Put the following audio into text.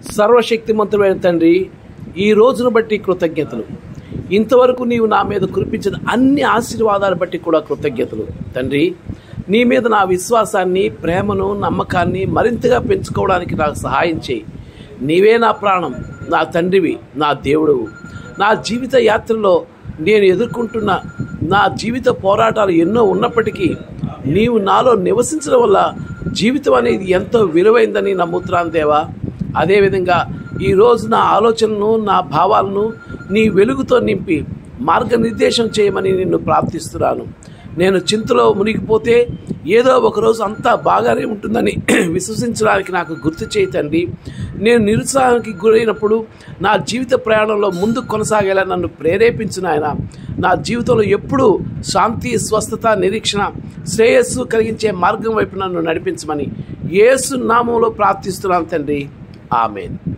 సర్వశక్తిమంతుడైన తండ్రి ఈ రోజును బట్టి కృతజ్ఞతలు ఇంతవరకు నీవు నా మీద కురిపించిన అన్ని ఆశీర్వాదాలు బట్టి కూడా కృతజ్ఞతలు తండ్రి నీ మీద నా విశ్వాసాన్ని ప్రేమను నమ్మకాన్ని మరింతగా పెంచుకోవడానికి నాకు సహాయం చేయి నీవే నా ప్రాణం నా తండ్రివి నా దేవుడువు నా జీవిత యాత్రలో నేను ఎదుర్కొంటున్న నా జీవిత పోరాటాలు ఎన్నో ఉన్నప్పటికీ నీవు నాలో నివసించడం వల్ల జీవితం అనేది ఎంతో విలువైందని నమ్ముతున్నాను దేవా అదేవిధంగా ఈరోజు నా ఆలోచనను నా భావాలను నీ వెలుగుతో నింపి మార్గనిర్దేశం చేయమని నిన్ను ప్రార్థిస్తున్నాను నేను చింతలో మునిగిపోతే ఏదో ఒకరోజు అంతా బాగానే ఉంటుందని విశ్వసించడానికి నాకు గుర్తు చేయి తండ్రి నేను నిరుత్సాహానికి గురైనప్పుడు నా జీవిత ప్రయాణంలో ముందు కొనసాగేలా నన్ను ప్రేరేపించిన ఆయన నా జీవితంలో ఎప్పుడూ శాంతి స్వస్థత నిరీక్షణ శ్రేయస్సు కలిగించే మార్గం వైపు నన్ను నడిపించమని యేసు నామంలో ప్రార్థిస్తున్నాను తండ్రి ఆమెన్